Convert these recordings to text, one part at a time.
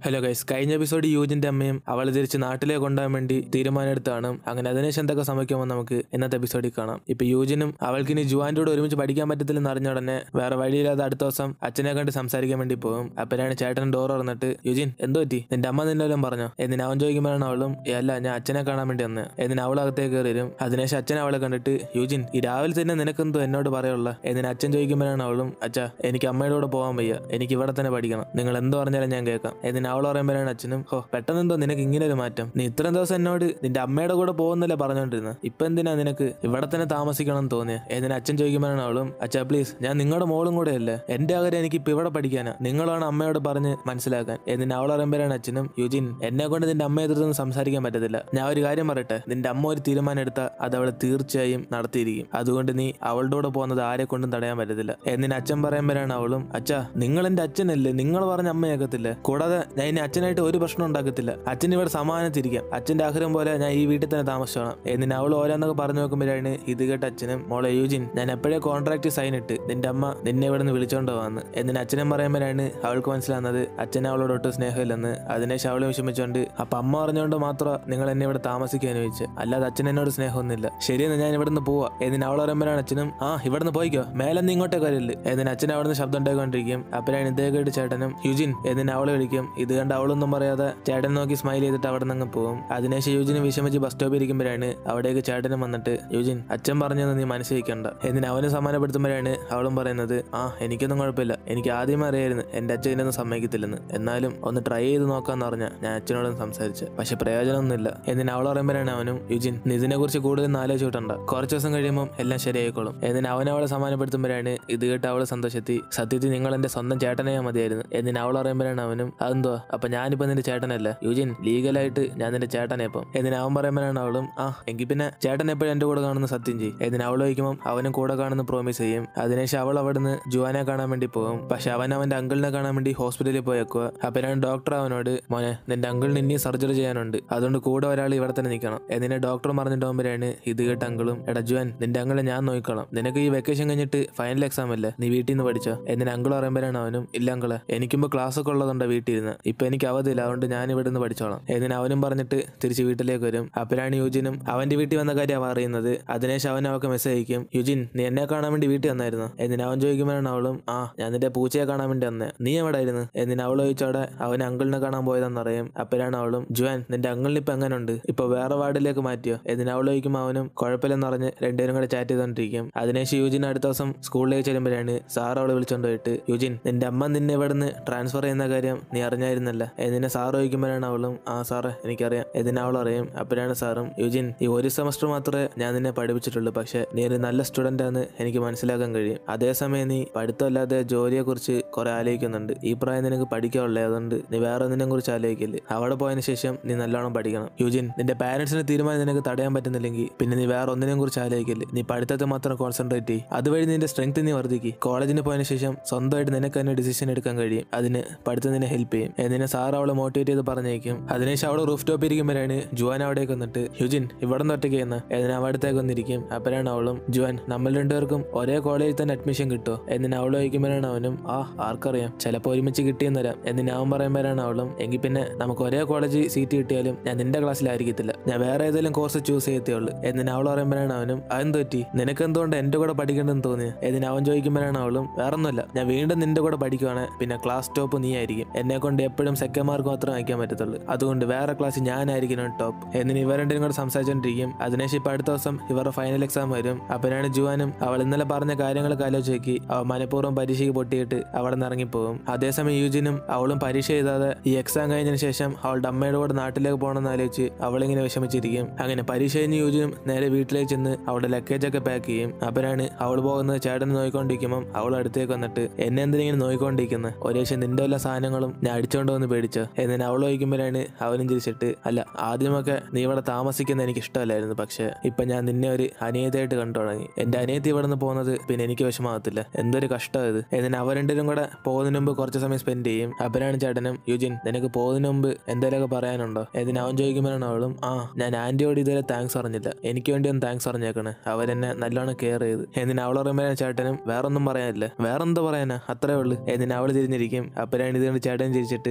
hello guys കഴിഞ്ഞ episode യൂജിന്റെ അമ്മയും അവളെ തിരിച്ച് നാട്ടിലേക്ക് കൊണ്ടുപോകാൻ വേണ്ടി തീരുമാനമെടുത്താണ് അങ്ങനെ അതിനുശേഷം എന്തൊക്കെ സംഭവിക്കുമ്പോൾ നമുക്ക് ഇന്നത്തെ എപ്പിസോഡിൽ കാണാം ഇപ്പൊ യൂജിനും അവൾക്ക് ഇനി ജുവാന്റെ കൂടെ ഒരുമിച്ച് പഠിക്കാൻ പറ്റത്തില്ലെന്ന് അറിഞ്ഞ ഉടനെ വേറെ വഴിയില്ലാതെ അടുത്ത ദിവസം അച്ഛനെ കണ്ട് സംസാരിക്കാൻ വേണ്ടി പോകും അപ്പോഴാണ് ചേട്ടൻ ഡോർ തുറന്നിട്ട് യുജിൻ എന്തോ പറ്റി നിന്റെ അമ്മ നിന്നെ വല്ലതും പറഞ്ഞോ എന്നിന് അവൻ ചോദിക്കുമ്പോഴാണ് അവളും "ഏ, അല്ല ഞാൻ അച്ഛനെ കാണാൻ വേണ്ടി വന്നത് എന്നിന് അവൾ അകത്തേക്ക് കയറി വരും അതിനുശേഷം അച്ഛൻ അവളെ കണ്ടിട്ട് യുജിൻ ഈ രാവിലെ തന്നെ നിനക്കെന്തോ എന്നോട് പറയുള്ള എന്നിന് അച്ഛൻ ചോദിക്കുമ്പോഴാണ് അവളും അച്ഛാ എനിക്ക് അമ്മയുടെ കൂടെ പോകാൻ വയ്യ എനിക്ക് ഇവിടെ തന്നെ പഠിക്കണം നിങ്ങൾ എന്ത് പറഞ്ഞാലും ഞാൻ കേൾക്കാം എന്നിന് അവൾ പറയുമ്പോഴാണ് അച്ഛനും ഹോ പെട്ടെന്ന് എന്തോ നിനക്ക് ഇങ്ങനെ ഒരു മാറ്റം നീ ഇത്രയും ദിവസം എന്നോട് നിന്റെ അമ്മയുടെ കൂടെ പോകുന്നല്ലേ പറഞ്ഞോണ്ടിരുന്നത് ഇപ്പൊ എന്തിനാ നിനക്ക് ഇവിടെ തന്നെ താമസിക്കണം എന്ന് തോന്നിയ എന്നിന് അച്ഛൻ ചോദിക്കുമ്പോഴാണ് അവളും അച്ഛാ പ്ലീസ് ഞാൻ നിങ്ങളുടെ മോളും കൂടെ അല്ലേ എന്റെ ആഗ്രഹം എനിക്ക് ഇപ്പൊ ഇവിടെ പഠിക്കാനാ നിങ്ങളാണ് അമ്മയോട് പറഞ്ഞ് മനസ്സിലാക്കാൻ എന്നിന് അവൾ പറയുമ്പോഴാണ് അച്ഛനും യുജിൻ എന്നെ കൊണ്ട് നിന്റെ അമ്മയെ എതിർത്ത് സംസാരിക്കാൻ പറ്റത്തില്ല ഞാൻ ഒരു കാര്യം പറയട്ടെ നിന്റെ അമ്മ ഒരു തീരുമാനം എടുത്താൽ അത് അവൾ തീർച്ചയായും നടത്തിയിരിക്കും അതുകൊണ്ട് നീ അവളുടെ കൂടെ പോകുന്നത് ആരെ കൊണ്ടും തടയാൻ പറ്റത്തില്ല എന്നിന് അച്ഛൻ പറയുമ്പോഴാണ് അവളും അച്ഛാ നിങ്ങൾ എന്റെ അച്ഛനല്ലേ നിങ്ങൾ പറഞ്ഞ അമ്മയാക്കത്തില്ല കൂടാതെ ഞാൻ ഇനി അച്ഛനായിട്ട് ഒരു പ്രശ്നം ഉണ്ടാക്കത്തില്ല അച്ഛൻ ഇവിടെ സമാധാനത്തിരിക്കാം അച്ഛന്റെ ആഗ്രഹം പോലെ ഞാൻ ഈ വീട്ടിൽ തന്നെ താമസിച്ചോണം എന്നിന് അവൾ ഓരോന്നൊക്കെ പറഞ്ഞു നോക്കുമ്പോഴാണ് ഇത് കേട്ട അച്ഛനും മോളെ യൂജിൻ ഞാൻ എപ്പോഴേ കോൺട്രാക്ട് സൈൻ ഇട്ട് നിന്റെ അമ്മ നിന്നെ ഇവിടെ നിന്ന് വിളിച്ചോണ്ട് വന്ന് എന്നിന് അച്ഛനും പറയുമ്പോഴാണ് അവൾക്ക് മനസ്സിലാകുന്നത് അച്ഛനെ അവളോട് ഒട്ടും സ്നേഹമില്ലെന്ന് അതിനുശേഷം അവളെ വിഷമിച്ചോണ്ട് അപ്പൊ അമ്മ പറഞ്ഞുകൊണ്ട് മാത്രം നിങ്ങൾ എന്നെ ഇവിടെ താമസിക്കാൻ ചോദിച്ചു അല്ലാതെ അച്ഛൻ എന്നോട് സ്നേഹമൊന്നുമില്ല ശരിയെന്ന് ഞാൻ ഇവിടുന്ന് പോവാ എന്നിന് അവൾ പറയുമ്പോഴാണ് അച്ഛനും ആ ഇവിടുന്ന് പോയിക്കോ മേലെന്ന് ഇങ്ങോട്ടേക്ക് വരില്ല എന്നിന് അച്ഛൻ അവിടുന്ന് ശബ്ദം ഉണ്ടായിക്കൊണ്ടിരിക്കും അപ്പോഴാണ് ഇതേ കേട്ട് ചേട്ടനും യുജിൻ എന്നിന് അവളെ വിളിക്കും ഇത് കണ്ട് അവളൊന്നും പറയാതെ ചേട്ടൻ നോക്കി സ്മൈൽ ചെയ്തിട്ട് അവിടെ നിന്ന് പോകും അതിനുശേഷം യുജിന് വിഷമിച്ച് ബസ് സ്റ്റോപ്പിൽ ഇരിക്കുമ്പോഴാണ് അവിടേക്ക് ചേട്ടനും വന്നിട്ട് യുജിൻ അച്ഛൻ പറഞ്ഞത് നീ മനസ്സിൽ വെക്കണ്ട എന്നിന് അവനെ സമ്മാനപ്പെടുത്തുമ്പോഴാണ് അവളും പറയുന്നത് ആ എനിക്കൊന്നും കുഴപ്പമില്ല എനിക്ക് ആദ്യമേ അറിയായിരുന്നു എന്റെ അച്ഛൻ ഇതിനൊന്നും സമ്മതിക്കത്തില്ലെന്ന് എന്നാലും ഒന്ന് ട്രൈ ചെയ്ത് നോക്കാന്ന് പറഞ്ഞ ഞാൻ അച്ഛനോടും സംസാരിച്ച് പക്ഷെ പ്രയോജനമൊന്നുമില്ല എന്നിന് അവൾ പറയുമ്പോഴാണ് അവനും യുജിൻ നീ ഇതിനെ കുറിച്ച് കൂടുതൽ ആലോചിച്ചിട്ടുണ്ട് കുറച്ച് ദിവസം കഴിയുമ്പോൾ എല്ലാം ശരിയായിക്കോളും എന്നിന് അവൻ അവളെ സമ്മാനപ്പെടുത്തുമ്പോഴാണ് ഇത് കേട്ട് അവള് സന്തോഷത്തി സത്യത്തിൽ നിങ്ങൾ എന്റെ സ്വന്തം ചേട്ടനെയാ മതിയായിരുന്നു എന്നിന് അവൾ പറയുമ്പോഴാണ് അവനും അതെന്തോ അപ്പൊ ഞാനിപ്പോ നിന്റെ ചേട്ടനല്ല യുജിൻ ലീഗലായിട്ട് ഞാൻ നിന്റെ ചേട്ടനെ ഇപ്പം എന്നിന് അവൻ പറയുമ്പോഴാണ് അവളും ആ എങ്കിൽ പിന്നെ ചേട്ടൻ എപ്പോഴും എന്റെ കൂടെ കാണുന്ന സത്യം ചെയ്യും എന്നിന് അവൾ ചോദിക്കുമ്പോൾ അവനും കൂടെ കാണുന്ന പ്രോമിസ് ചെയ്യും അതിനുശേഷം അവൾ അവിടുന്ന് ജുവാനെ കാണാൻ വേണ്ടി പോകും പക്ഷെ അവൻ അവന്റെ അങ്കിളിനെ കാണാൻ വേണ്ടി ഹോസ്പിറ്റലിൽ പോയേക്കുക അപ്പോഴാണ് ഡോക്ടർ അവനോട് മോനെ നിന്റെ അങ്കിളിന് ഇനിയും സർജറി ചെയ്യാനുണ്ട് അതുകൊണ്ട് കൂടെ ഒരാൾ ഇവിടെ തന്നെ നിൽക്കണം എന്നിനെ ഡോക്ടർ പറഞ്ഞിട്ട് പോകുമ്പോഴാണ് ഇത് കേട്ട അങ്കിളും എടാ ജുവാൻ നിന്റെ അങ്കിളെ ഞാൻ നോക്കണം നിനക്ക് ഈ വെക്കേഷൻ കഴിഞ്ഞിട്ട് ഫൈനൽ എക്സാം അല്ലേ നീ വീട്ടിൽ നിന്ന് പഠിച്ചോ എന്നിന് അങ്കിൾ പറയുമ്പോഴാണ് അവനും ഇല്ല അങ്കിളെ എനിക്കുമ്പോ ക്ലാസ് ഒക്കെ ഉള്ളതുണ്ട് വീട്ടിൽ ഇരുന്ന് ഇപ്പൊ എനിക്ക് അവധിയില്ല അതുകൊണ്ട് ഞാൻ ഇവിടെ നിന്ന് പഠിച്ചോളാം എന്നിന് അവനും പറഞ്ഞിട്ട് തിരിച്ച് വീട്ടിലേക്ക് വരും അപ്പോഴാണ് യുജിനും അവന്റെ വീട്ടിൽ വന്ന കാര്യം അവ അറിയുന്നത് അതിനുശേഷം അവൻ അവൾക്ക് മെസ്സേജ് അയക്കും യുജിൻ നീ എന്നെ കാണാൻ വേണ്ടി വീട്ടിൽ വന്നായിരുന്നു എന്നിന് അവൻ ചോദിക്കുമ്പോഴാണ് അവളും ആ ഞാൻ നിന്റെ പൂച്ചയെ കാണാൻ വേണ്ടി വന്നേ നീ എവിടെ ആയിരുന്നു എന്നിന് അവൾ ചോദിച്ചോടെ അവൻ അങ്കിളിനെ കാണാൻ പോയതെന്ന് അറിയാം അപ്പോഴാണ് അവളും ജുവാൻ നിന്റെ അങ്കിളിന് ഇപ്പൊ എങ്ങനെ ഉണ്ട് ഇപ്പൊ വേറെ വാർഡിലേക്ക് മാറ്റിയോ എന്നിന് അവൾ ചോദിക്കുമ്പോൾ അവനും കുഴപ്പമില്ലെന്ന് പറഞ്ഞ് രണ്ടുപേരും കൂടെ ചാറ്റ് ചെയ്തോണ്ടിരിക്കും അതിനുശേഷം യുജിൻ അടുത്ത ദിവസം സ്കൂളിലേക്ക് ചെല്ലുമ്പോഴാണ് സാർ അവളെ വിളിച്ചോണ്ട് പോയിട്ട് യുജിൻ നിന്റെ അമ്മ നിന്നെ ഇവിടുന്ന് ട്രാൻസ്ഫർ ചെയ്യുന്ന കാര്യം നീ അറിഞ്ഞായിരുന്നല്ല എന്നിനെ സാർ ചോദിക്കുമ്പോഴാണ് അവളും ആ സാറേ എനിക്കറിയാം എന്നിനെ അവൾ അറിയും അപ്പോഴാണ് സാറും യുജിൻ ഈ ഒരു സെമസ്റ്റർ മാത്രമേ ഞാൻ നിന്നെ പഠിപ്പിച്ചിട്ടുള്ളൂ പക്ഷെ നീ ഒരു നല്ല സ്റ്റുഡന്റ് ആണെന്ന് എനിക്ക് മനസ്സിലാക്കാൻ കഴിയും അതേസമയം നീ പഠിത്തമല്ലാതെ ജോലിയെ കുറിച്ച് കുറെ ആലോചിക്കുന്നുണ്ട് ഈ പ്രായം നിനക്ക് പഠിക്കാനുള്ളേ അതുകൊണ്ട് നീ വേറെ ഒന്നിനെ കുറിച്ച് ആലോചിക്കില്ല അവിടെ പോയതിനു ശേഷം നീ നല്ലോണം പഠിക്കണം യുജിൻ നിന്റെ പാരന്റ്സിന്റെ തീരുമാനം നിനക്ക് തടയാൻ പറ്റുന്നില്ലെങ്കിൽ പിന്നെ നീ വേറെ ഒന്നിനെ കുറിച്ച് ആലോചിക്കില്ല നീ പഠിത്തത്തെ മാത്രം കോൺസെൻട്രേറ്റ് ചെയ്യും അതുവഴി നിന്റെ സ്ട്രെങ്ത് നീ വർദ്ധിക്കും കോളേജിന് പോയതിനു ശേഷം സ്വന്തമായിട്ട് നിനക്ക് തന്നെ ഡിസിഷൻ എടുക്കാൻ കഴിയും അതിന് പഠിത്തം നിന്നെ ഹെൽപ്പ് ചെയ്യും എന്നിനെ സാർ അവളെ മോട്ടിവേറ്റ് ചെയ്ത് പറഞ്ഞേക്കും അതിനുശേഷം അവൾ റൂഫ് ടോപ്പ് ഇരിക്കുമ്പോഴാണ് ജുവാൻ അവിടേക്ക് വന്നിട്ട് യുജിൻ ഇവിടെ നിന്ന് ഒറ്റയ്ക്ക് ചെയ്യുന്ന എന്നിന് അവിടത്തേക്ക് വന്നിരിക്കും അപ്പോഴാണ് അവളും ജുവാൻ നമ്മൾ രണ്ടുപേർക്കും ഒരേ കോളേജിൽ തന്നെ അഡ്മിഷൻ കിട്ടുമോ എന്നിന് അവൾ ചോദിക്കുമ്പോഴാണ് അവനും ആ ആർക്കറിയാം ചിലപ്പോൾ ഒരുമിച്ച് കിട്ടിയെന്ന് തരാം എന്നിന് അവൻ പറയുമ്പോഴാണ് അവളും എങ്കിൽ പിന്നെ നമുക്ക് ഒരേ കോളേജ് സീറ്റ് കിട്ടിയാലും ഞാൻ നിന്റെ ക്ലാസ്സിലായിരിക്കത്തില്ല ഞാൻ വേറെ ഏതെങ്കിലും കോഴ്സ് ചൂസ് ചെയ്യത്തേയുള്ളൂ എന്നിന് അവൾ പറയുമ്പോഴാണ് അവനും അതെന്ത് പറ്റി നിനക്ക് എന്തുകൊണ്ട് എന്റെ കൂടെ പഠിക്കണ്ടെന്ന് തോന്നിയ എന്നിന് അവൻ ചോദിക്കുമ്പോഴാണ് അവളും വേറൊന്നുമില്ല ഞാൻ വീണ്ടും നിന്റെ കൂടെ പഠിക്കുവാണ് പിന്നെ ക്ലാസ് ടോപ്പ് നീ ആയിരിക്കും എന്നെ കൊണ്ട് എപ്പോഴും സെക്കൻഡ് മാർക്ക് മാത്രം അയക്കാൻ പറ്റത്തുള്ളൂ അതുകൊണ്ട് വേറെ ക്ലാസ് ഞാനായിരിക്കണം ടോപ്പ് എന്നിന് ഇവർ രണ്ടും കൂടെ സംസാരിച്ചോണ്ടിരിക്കും അതിനുശേഷം ഇപ്പൊ അടുത്ത ദിവസം ഇവരുടെ ഫൈനൽ എക്സാം വരും അപ്പോഴാണ് ജുവാനും അവൾ ഇന്നലെ പറഞ്ഞ കാര്യങ്ങളൊക്കെ ആലോചിച്ച് നോക്കി അവ മനഃപൂർവ്വം പരീക്ഷയ്ക്ക് പൊട്ടിയിട്ട് അവിടെ നിന്ന് ഇറങ്ങിപ്പോകും അതേസമയം യൂജിനും അവളും പരീക്ഷ എഴുതാതെ ഈ എക്സാം കഴിഞ്ഞതിന് ശേഷം അവളുടെ അമ്മയുടെ കൂടെ നാട്ടിലേക്ക് പോകണമെന്ന് ആലോചിച്ച് അവളിങ്ങനെ വിഷമിച്ചിരിക്കും അങ്ങനെ പരീക്ഷ കഴിഞ്ഞ് യൂജിനും നേരെ വീട്ടിലേക്ക് ചെന്ന് അവളുടെ ലഗേജ് ഒക്കെ പാക്ക് ചെയ്യും അപ്പോഴാണ് അവൾ പോകുന്നത് ചേട്ടൻ നോയിക്കൊണ്ടിരിക്കുമ്പോൾ അവൾ അടുത്തേക്ക് വന്നിട്ട് എന്നെ എന്തിനിങ്ങനെ നോയിക്കൊണ്ടിരിക്കുന്നത് ഒരു പക്ഷേ നിന്റെ എല്ലാ സാധനങ്ങളും ഞാൻ അടിച്ചോണ്ട് വന്ന് പേടിച്ചോ എന്നിട്ട് അവൾ ചോദിക്കുമ്പോഴാണ് അവനും ചിരിച്ചിട്ട് അല്ല ആദ്യമൊക്കെ നീ ഇവിടെ താമസിക്കുന്ന എനിക്ക് ഇഷ്ടമല്ലായിരുന്നു പക്ഷെ ഇപ്പൊ ഞാൻ നിന്നെ ഒരു അനിയത്തിയായിട്ട് കണ്ടു തുടങ്ങി എന്റെ അനിയത്തി ഇവിടെ നിന്ന് പോകുന്നത് പിന്നെ എനിക്ക് വിഷമാകത്തില്ല എന്തൊരു കഷ്ടം ഇത് എന്നിട്ട് അവർ രണ്ടുപേരും കൂടെ പോകുന്നതിന് മുമ്പ് കുറച്ച് സമയം സ്പെൻഡ് ചെയ്യും അപ്പനാണ് ചേട്ടനും യുജിൻ നിനക്ക് പോകുന്നതിന് മുമ്പ് എന്തെങ്കിലുമൊക്കെ പറയാനുണ്ടോ എന്നിട്ട് അവൻ ചോദിക്കുമ്പോഴാണ് അവളും ആ ഞാൻ ആന്റിയോട് ഇതുവരെ താങ്ക്സ് അറിഞ്ഞില്ല എനിക്ക് വേണ്ടി ഒന്ന് താങ്ക്സ് അറിഞ്ഞേക്കണേ അവരെന്നെ നല്ലോണം കെയർ ചെയ്ത് എന്നിട്ട് അവൾ പറയുമ്പോഴാണ് ചേട്ടനും വേറൊന്നും പറയാനില്ല വേറെന്താ പറയാനാ അത്രേ ഉള്ളു എന്നിട്ട് അവൾ തിരിഞ്ഞിരിക്കും അപ്പനാണ് ഇത് കണ്ട് ചേട്ടൻ ചിരിച്ചിട്ട്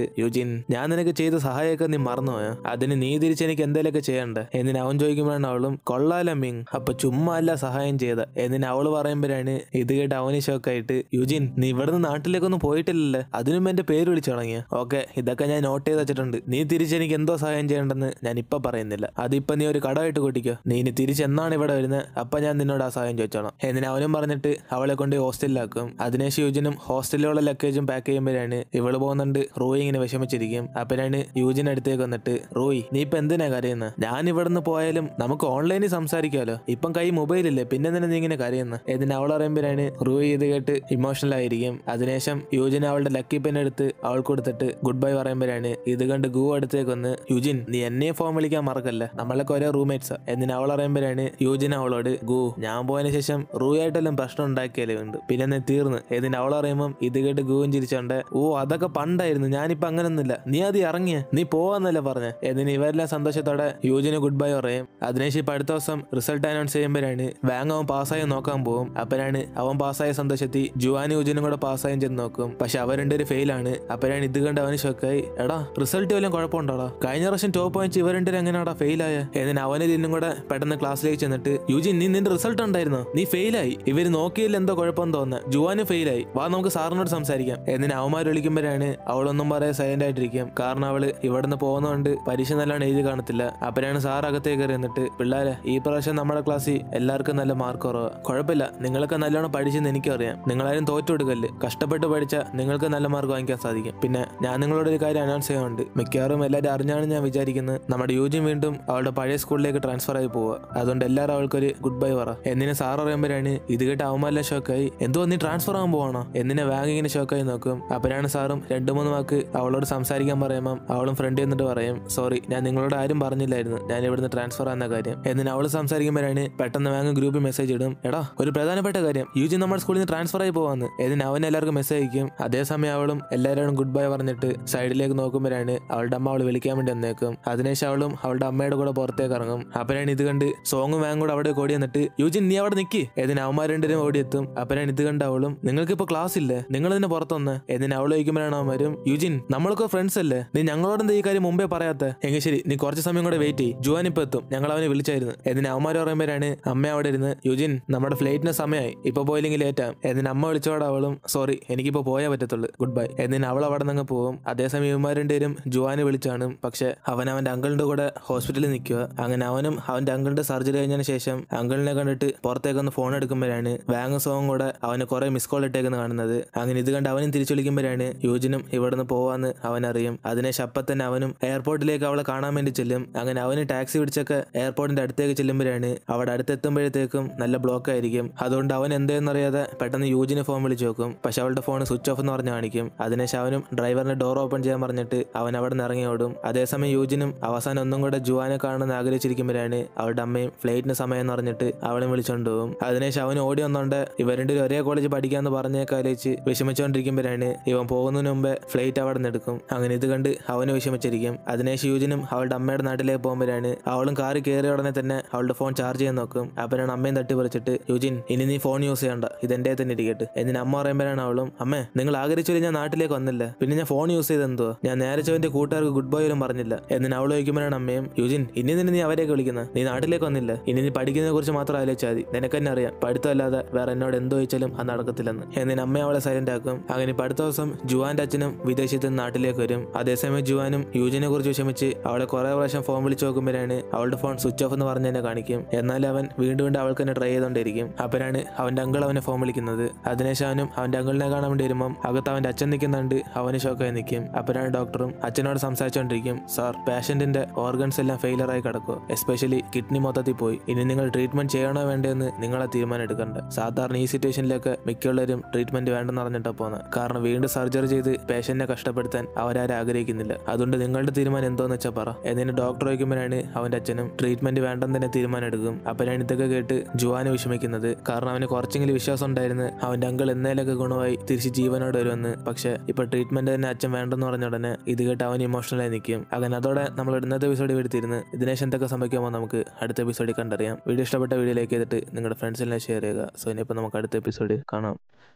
യുജിൻ ഞാൻ നിനക്ക് ചെയ്ത സഹായമൊക്കെ നീ മറന്നുപോയോ അതിന് നീ തിരിച്ച് എനിക്ക് എന്തെങ്കിലുമൊക്കെ ചെയ്യണ്ടേ എന്നിന് അവൻ ചോദിക്കുമ്പോഴാണ് അവളും കൊള്ളാല മിങ് അപ്പൊ ചുമ്മാ അല്ല സഹായം ചെയ്ത എന്നിന് അവള് പറയുമ്പോഴാണ് ഇത് കേട്ട് അവന് ഷോക്കായിട്ട് യുജിൻ നീ ഇവിടുന്ന് നാട്ടിലേക്കൊന്നും പോയിട്ടില്ലല്ലേ അതിനും എന്റെ പേര് വിളിച്ചു തുടങ്ങിയ ഓക്കെ ഇതൊക്കെ ഞാൻ നോട്ട് ചെയ്ത് വെച്ചിട്ടുണ്ട് നീ തിരിച്ച് എനിക്ക് എന്തോ സഹായം ചെയ്യണ്ടെന്ന് ഞാൻ ഇപ്പൊ പറയുന്നില്ല അതിപ്പോ നീ ഒരു കടമായിട്ട് കൂട്ടിക്കോ നീ ഇനി തിരിച്ച് എന്നാണ് ഇവിടെ വരുന്നത് അപ്പൊ ഞാൻ നിന്നോട് ആ സഹായം ചോദിച്ചോളാം എന്നിന് അവനും പറഞ്ഞിട്ട് അവളെ കൊണ്ട് ഹോസ്റ്റലിലാക്കും അതിനുശേഷം യൂജിനും ഹോസ്റ്റലിലുള്ള ലഗേജും പാക്ക് ചെയ്യുമ്പോഴാണ് ഇവള് പോകുന്നുണ്ട് റോയി ഇങ്ങനെ വിഷമിച്ചിരിക്കും അപ്പോഴാണ് യൂജിൻ അടുത്തേക്ക് വന്നിട്ട് റോയ് നീ ഇപ്പൊ എന്തിനാ കരയുന്നത് ഞാൻ ഇവിടുന്ന് പോയാലും നമുക്ക് ഓൺലൈനിൽ സംസാരിക്കാമല്ലോ ഇപ്പം കൈ മൊബൈലില്ലേ പിന്നെ തന്നെ നീ ഇങ്ങനെ കരയുന്നത് എന്നിന് അവൾ പറയുമ്പോഴാണ് റോയി ഇത് കേട്ട് ഇമോഷണൽ ആയിരിക്കും അതിനുശേഷം യൂജിൻ അവളുടെ ലക്കി പെൻ എടുത്ത് അവൾ കൊടുത്തിട്ട് ഗുഡ് ബൈ പറയുമ്പോഴാണ് ഇത് കണ്ട് ഗു അടുത്തേക്ക് വന്ന് യുജിൻ നീ എന്നെ ഫോൺ വിളിക്കാൻ മറക്കല്ല നമ്മളൊക്കെ ഒരേ റൂംമേറ്റ്സ് എന്നിന് അവൾ പറയുമ്പോഴാണ് യൂജിൻ അവളോട് ഗു ഞാൻ പോയതിനു ശേഷം റൂയായിട്ടെല്ലാം പ്രശ്നം ഉണ്ടാക്കിയാലേ ഉണ്ട് പിന്നെ നീ തീർന്ന് എന്നിന് അവൾ പറയുമ്പോൾ ഇത് കേട്ട് ഗുവും ചിരിച്ചോണ്ട് ഓ അതൊക്കെ പണ്ടായിരുന്നു ഞാനിപ്പോ അങ്ങനൊന്നുമില്ല നീ അത് ഇറങ്ങിയ നീ പോവാന്നല്ലേ പറഞ്ഞ എന്നിന് ഇവരെല്ലാം സന്തോഷത്തോടെ യൂജിന് ഗുഡ് ബൈ പറയും അതിനുശേഷം ഇപ്പൊ അടുത്ത ദിവസം റിസൾട്ട് അനൗൺസ് ചെയ്യുമ്പോഴാണ് വാങ് അവൻ പാസ്സായി നോക്കാൻ പോകും അപ്പോഴാണ് അവൻ പാസ്സായ സന്തോഷത്തിൽ ജുവാനും യൂജിനും കൂടെ പാസ്സായും ചെന്ന് നോക്കും പക്ഷെ അവർ രണ്ടുപേരും ഫെയിൽ ആണ് അപ്പോഴാണ് ഇത് കണ്ട് അവന് ഷോക്കായി എടാ റിസൾട്ട് വല്ലതും കുഴപ്പമുണ്ടോടാ കഴിഞ്ഞ പ്രാവശ്യം ടോപ്പ് വാങ്ങിച്ച് ഇവർ രണ്ടുപേരും എങ്ങനെയാടാ ഫെയിൽ ആയ എന്നിന് അവന് ഇതിനും കൂടെ പെട്ടെന്ന് ക്ലാസ്സിലേക്ക് ചെന്നിട്ട് യുജിൻ നീ നിന്റെ റിസൾട്ട് ഉണ്ടായിരുന്നോ നീ ഫെയിലായി ഇവര് നോക്കിയില്ല എന്തോ കുഴപ്പം തോന്നുന്നത് ജുവാനും ഫെയിലായി വാ നമുക്ക് സാറിനോട് സംസാരിക്കാം എന്നിന് അവന്മാർ വിളിക്കുമ്പോഴാണ് അവളൊന്നും പറയാൻ സൈലന്റ് ആയിട്ടിരിക്കും കാരണം അവള് ഇവിടുന്ന് പോകുന്നതുകൊണ്ട് പരീക്ഷ നല്ലോണം എഴുതി കാണത്തില്ല അപ്പോഴാണ് സാർ അകത്തേക്ക് കയറി എന്നിട്ട് പിള്ളേരെ ഈ പ്രാവശ്യം നമ്മുടെ ക്ലാസ്സിൽ എല്ലാവർക്കും നല്ല മാർക്ക് കുറവാ കുഴപ്പമില്ല നിങ്ങളൊക്കെ നല്ലോണം പഠിച്ചെന്ന് എനിക്കറിയാം നിങ്ങളാരും തോറ്റു കൊടുക്കല്ലേ കഷ്ടപ്പെട്ട് പഠിച്ച നിങ്ങൾക്ക് നല്ല മാർക്ക് വാങ്ങിക്കാൻ സാധിക്കും പിന്നെ ഞാൻ നിങ്ങളോട് ഒരു കാര്യം അനൗൺസ് ചെയ്യാനുണ്ട് മിക്കവാറും എല്ലാവരും അറിഞ്ഞാണ് ഞാൻ വിചാരിക്കുന്നത് നമ്മുടെ യൂജി വീണ്ടും അവളുടെ പഴയ സ്കൂളിലേക്ക് ട്രാൻസ്ഫർ ആയി പോവുക അതുകൊണ്ട് എല്ലാവരും അവൾക്കൊരു ഗുഡ് ബൈ പറ എന്നിനെ സാർ അറിയുമ്പോഴാണ് ഇത് കേട്ട് അവന്മാരെല്ലാം ഷോക്കായി എന്തോ നീ ട്രാൻസ്ഫർ ആകാൻ പോവാണോ എന്നിനെ വാങ് ഇങ്ങനെ ഷോക്കായി നോക്കും അപ്പോഴാണ് സാറും രണ്ടു മൂന്ന് വാക്ക് അവളോട് സംസാരിക്കാൻ പറയുമ്പോൾ അവളും ഫ്രണ്ട് എന്നിട്ട് പറയും സോറി ഞാൻ നിങ്ങളോട് ആരും പറഞ്ഞില്ലായിരുന്നു ഞാൻ ഇവിടുന്ന് ട്രാൻസ്ഫർ ആകുന്ന കാര്യം എന്നിന് അവൾ സംസാരിക്കുമ്പോഴാണ് പെട്ടെന്ന് വാങ് ഗ്രൂപ്പിൽ മെസ്സേജ് ഇടും എടാ ഒരു പ്രധാനപ്പെട്ട കാര്യം യു ജി നമ്മുടെ സ്കൂളിൽ നിന്ന് ട്രാൻസ്ഫർ ആയി പോവാന്ന് എന്നിന് അവൻ എല്ലാവർക്കും മെസ്സേജ് അയക്കും അതേസമയം അവളും എല്ലാവരോടും ഗുഡ് ബൈ പറഞ്ഞിട്ട് സൈഡിലേക്ക് നോക്കുമ്പോഴാണ് അവളുടെ അമ്മ അവൾ വിളിക്കാൻ വേണ്ടി വന്നേക്കും അതിനുശേഷം അവളും അവളുടെ അമ്മയുടെ കൂടെ പുറത്തേക്ക് ഇറങ്ങും അപ്പോഴാണ് ഇത് കണ്ട് സോങ്ങും വാങ്ങും കൂടെ അവിടെ ഓടി വന്നിട്ട് യുജിൻ നീ അവിടെ നിൽക്കി എന്നിന് അവന്മാർ രണ്ടുപേരും ഓടിയെത്തും അപ്പോഴാണ് ഇത് കണ്ട് അവളും നിങ്ങൾക്ക് ഇപ്പൊ ക്ലാസ് ഇല്ലേ നിങ്ങൾ ഇതിന് പുറത്തൊന്ന് എന്നിന് അവൾ ചോദിക്കുമ്പോഴാണ് അവന്മാരും യുജിൻ നമ്മളൊക്കെ ഫ്രണ്ട്സ് അല്ലേ നീ ഞങ്ങളോടെന്താ ഈ കാര്യം മുമ്പേ പറയാത്ത എങ്കിൽ ശരി നീ കുറച്ച് സമയം കൂടെ വെയിറ്റ് ചെയ്യും ജുവാൻ ഇപ്പൊ എത്തും ഞങ്ങൾ അവനെ വിളിച്ചായിരുന്നു എന്നിന് അവന്മാർ പറയുമ്പോഴാണ് അമ്മ അവിടെ ഇരുന്ന് യുജിൻ നമ്മുടെ ഫ്ലൈറ്റിന് സമയമായി ഇപ്പൊ പോയില്ലെങ്കിൽ ലേറ്റ് ആവും എന്നിന് അമ്മ വിളിച്ചോടെ അവളും സോറി എനിക്കിപ്പോ പോയാ പറ്റത്തുള്ളൂ ഗുഡ് ബൈ എന്നിന് അവൾ അവിടെ നിന്ന് പോവും അതേസമയം ഇവന്മാർ രണ്ടുപേരും ജുവാനെ വിളിച്ചാണ് പക്ഷെ അവൻ അവന്റെ അങ്കിളിന്റെ കൂടെ ഹോസ്പിറ്റലിൽ നിൽക്കുക അങ്ങനെ അവനും അവന്റെ അങ്കിളിന്റെ സർജറി കഴിഞ്ഞതിന് ശേഷം അങ്കിളിനെ കണ്ടിട്ട് പുറത്തേക്കൊന്ന് ഫോൺ എടുക്കുമ്പോഴാണ് വാങ് സോങ് കൂടെ അവന് കുറെ മിസ് കോൾ ഇട്ടേക്കെന്ന് കാണുന്നത് അങ്ങനെ ഇത് കണ്ട് അവനും തിരിച്ചു വിളിക്കുമ്പോഴാണ് യൂജിനും ഇവിടുന്ന് പോവാന്ന് അവൻ അറിയും അതിനുശേഷം അപ്പം തന്നെ അവനും എയർപോർട്ടിലേക്ക് അവളെ കാണാൻ വേണ്ടി ചെല്ലും അങ്ങനെ അവന് ടാക്സി പിടിച്ചൊക്കെ എയർപോർട്ടിന്റെ അടുത്തേക്ക് ചെല്ലുമ്പോഴാണ് അവിടെ അടുത്തെത്തുമ്പോഴത്തേക്കും നല്ല ബ്ലോക്ക് ആയിരിക്കും അതുകൊണ്ട് അവൻ എന്തെന്നറിയാതെ പെട്ടെന്ന് യൂജിന് ഫോൺ വിളിച്ചു നോക്കും പക്ഷെ അവളുടെ ഫോൺ സ്വിച്ച് ഓഫ് എന്ന് പറഞ്ഞ് കാണിക്കും അതിനുശേഷം അവനും ഡ്രൈവറിന്റെ ഡോർ ഓപ്പൺ ചെയ്യാൻ പറഞ്ഞിട്ട് അവൻ അവിടെ നിന്ന് ഇറങ്ങി ഓടും അതേസമയം യൂജിനും അവസാനം ഒന്നും കൂടെ ജുവാനെ കാണണമെന്ന് ആഗ്രഹിച്ചിരിക്കുമ്പോഴാണ് അവളുടെ അമ്മയും ഫ്ലൈറ്റിന് സമയം എന്ന് പറഞ്ഞിട്ട് അവളും വിളിച്ചോണ്ട് പോകും അതിനുശേഷം അവൻ ഓടി വന്നോണ്ട് ഇവരുടെ ഒരേ കോളേജ് പഠിക്കാന്ന് പറഞ്ഞേക്കാലോചിച്ച് വിഷമിച്ചുകൊണ്ടിരിക്കുമ്പോഴാണ് ഇവൻ പോകുന്നതിന് മുമ്പേ ഫ്ലൈറ്റ് അവിടെ നിന്ന് എടുക്കും അങ്ങനെ ഇത് കണ്ട് അവന് വിഷമിച്ചിരിക്കും അതിനുശേഷം യൂജിനും അവളുടെ അമ്മയുടെ നാട്ടിലേക്ക് പോകുമ്പോഴാണ് അവളും കാറ് കയറിയ ഉടനെ തന്നെ അവളുടെ ഫോൺ ചാർജ് ചെയ്യാൻ നോക്കും അപ്പോഴാണ് അമ്മയും തട്ടി പറിച്ചിട്ട് യുജിൻ ഇനി നീ ഫോൺ യൂസ് ചെയ്യണ്ട ഇതെന്റെ തന്നെ ഇരിക്കട്ടെ എന്നിന് അമ്മ പറയുമ്പോഴാണ് അവളും അമ്മേ നിങ്ങൾ ആഗ്രഹിച്ചൊരു ഞാൻ നാട്ടിലേക്ക് വന്നില്ല പിന്നെ ഞാൻ ഫോൺ യൂസ് ചെയ്ത് എന്തോ ഞാൻ നേരെ ചോദിന്റെ കൂട്ടുകാർക്ക് ഗുഡ് ബൈ പോലും പറഞ്ഞില്ല എന്നിന് അവൾ ചോദിക്കുമ്പോഴാണ് അമ്മയും യുജിൻ ഇനി നിന്നെ നീ അവരെയൊക്കെ വിളിക്കുന്നത് നീ നാട്ടിലേക്ക് വന്നില്ല ഇനി നീ പഠിക്കുന്നതിനെ കുറിച്ച് മാത്രം ആലോചിച്ചാൽ മതി നിനക്ക് തന്നെ അറിയാം പഠിത്തമല്ലാതെ വേറെ എന്നോട് എന്തോ ചോദിച്ചാലും അത് നടക്കത്തില്ലെന്ന് എന്നിന് അമ്മ അവളെ സൈലന്റ് ആക്കും അങ്ങനെ ഇപ്പൊ അടുത്ത ദിവസം ജുവാന്റെ അച്ഛനും വിദേശത്ത് നിന്ന് നാട്ടിലേക്ക് വരും അതേസമയം ജുവാനും യൂജിനെ കുറിച്ച് വിഷമിച്ച് അവളെ കുറെ പ്രാവശ്യം ഫോൺ വിളിച്ച് നോക്കുമ്പോഴാണ് അവളുടെ ഫോൺ സ്വിച്ച് ഓഫ് എന്ന് പറഞ്ഞ് തന്നെ കാണിക്കും എന്നാൽ അവൻ വീണ്ടും വീണ്ടും അവൾക്ക് തന്നെ ട്രൈ ചെയ്തുകൊണ്ടിരിക്കും അപ്പോഴാണ് അവന്റെ അങ്കിൾ അവനെ ഫോൺ വിളിക്കുന്നത് അതിനുശേഷം അവനും അവന്റെ അങ്കിളിനെ കാണാൻ വേണ്ടി വരുമ്പം അകത്ത് അവന്റെ അച്ഛൻ നിൽക്കുന്നുണ്ട് അവന് ഷോക്കായി നിൽക്കും അപ്പോഴാണ് ഡോക്ടറും അച്ഛനോട് സംസാരിച്ചുകൊണ്ടിരിക്കും സാർ പേഷ്യന്റിന്റെ ഓർഗൻസ് എല്ലാം ഫെയിലർ ആയി കിടക്കുക എസ്പെഷ്യലി കിഡ്നി മൊത്തത്തിൽ പോയി ഇനി നിങ്ങൾ ട്രീറ്റ്മെന്റ് ചെയ്യണോ വേണ്ടതെന്ന് നിങ്ങളെ തീരുമാനം എടുക്കണ്ട സാധാരണ ഈ സിറ്റുവേഷനിലൊക്കെ മിക്കുള്ളവരും ട്രീറ്റ്മെന്റ് വേണ്ടെന്ന് പറഞ്ഞിട്ടാ പോകുന്നത് കാരണം വീണ്ടും സർജറി ചെയ്ത് പേഷ്യന്റിനെ കഷ്ടപ്പെടുത്താൻ അവരാരും ആഗ്രഹിക്കുന്നില്ല അതുകൊണ്ട് നിങ്ങളുടെ തീരുമാനം എന്തോന്ന് വെച്ചാൽ പറ എന്നിട്ട് ഡോക്ടർ ചോദിക്കുമ്പോഴാണ് അവന്റെ അച്ഛനും ട്രീറ്റ്മെന്റ് വേണ്ടെന്ന് തന്നെ തീരുമാനം എടുക്കും അപ്പോഴാണ് ഇതൊക്കെ കേട്ട് ജുവാന് വിഷമിക്കുന്നത് കാരണം അവന് കുറച്ചെങ്കിലും വിശ്വാസം ഉണ്ടായിരുന്നു അവന്റെ അങ്കിൾ എന്നേലൊക്കെ ഗുണമായി തിരിച്ച് ജീവനോട് വരുമെന്ന് പക്ഷെ ഇപ്പൊ ട്രീറ്റ്മെന്റ് തന്നെ അച്ഛൻ വേണ്ടെന്ന് പറഞ്ഞ ഉടനെ ഇത് കേട്ട് അവൻ ഇമോഷണലായി നിൽക്കും അങ്ങനെ അതോടെ നമ്മൾ ഇന്നത്തെ എപ്പിസോഡ് എടുത്തിരുന്ന് ഇതിനേശം എന്തൊക്കെ സംഭവിക്കുമോ നമുക്ക് അടുത്ത എപ്പിസോഡിൽ കണ്ടറിയാം വീഡിയോ ഇഷ്ടപ്പെട്ട വീഡിയോ ലൈക്ക് ചെയ്തിട്ട് നിങ്ങളുടെ ഫ്രണ്ട്സിനെ ഷെയർ ചെയ്യുക സോ ഇനിയിപ്പോൾ നമുക്ക് അടുത്ത എപ്പിസോഡിൽ കാണാം